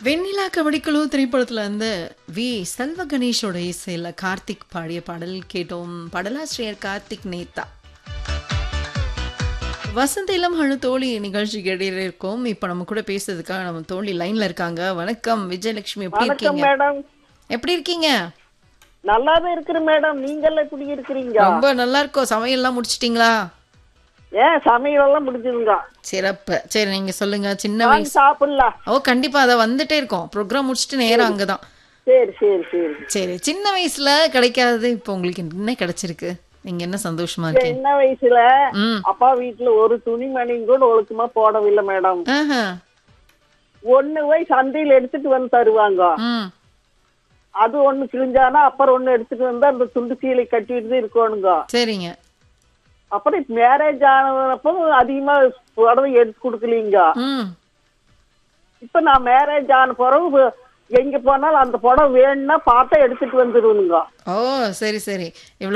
வெண்ணிலா கபடிக்குழு திரைப்படத்துல இருந்து வி செல்வ கணேஷோட இசையில கார்த்திக் பாடிய பாடல் கேட்டோம் பாடலாசிரியர் கார்த்திக் நேத்தா வசந்த இளம் அணு தோழி நிகழ்ச்சி கேட்டு இருக்கோம் இப்ப நம்ம கூட பேசுறதுக்காக நம்ம தோழி லைன்ல இருக்காங்க வணக்கம் விஜயலட்சுமி எப்படி வணக்கம் இருக்கீங்க மேடம் எப்படி இருக்கீங்க நல்லாவே இருக்கிறேன் மேடம் நீங்கெல்லாம் எப்படி இருக்கிறீங்க ரொம்ப நல்லா இருக்கோம் சமையல்லாம் முடிச்சிட்டீங்களா ஏன் சமையல் எல்லாம் முடிஞ்சுதுங்க சிறப்பு சரி நீங்க சொல்லுங்க சின்ன வாங்கி வயசு சாப்பிடலாம் ஓ கண்டிப்பா அதை வந்துட்டே இருக்கோம் ப்ரோக்ராம் முடிச்சுட்டு நேரம் அங்கதான் சரி சரி சரி சரி சின்ன வயசுல கிடைக்காதது இப்போ உங்களுக்கு என்ன கிடைச்சிருக்கு நீங்க என்ன சந்தோஷமா இருக்கீங்க சின்ன வயசுல ம் அப்பா வீட்டுல ஒரு துணிமணியும் கூட ஒழுக்கமா போடவில்லை மேடம் ஆஹா ஒண்ணு போய் சந்தையில எடுத்துட்டு வந்து தருவாங்க ம் அது ஒண்ணு கிழிஞ்சானா அப்புறம் ஒண்ணு எடுத்துட்டு வந்து அந்த துண்டு சீலை கட்டிட்டு இருக்கணுங்க சரிங்க அப்புறம் மேரேஜ் ஆனப்போ அதிகமா புடவை எடுத்து கொடுக்கலீங்க ம் இப்ப நான் மேரேஜ் ஆன பிறகு எங்க போனாலும் அந்த புடவை வேணும்னா பார்த்தா எடுத்துட்டு வந்துருவனுங்க ஓ சரி சரி இவ்வளவு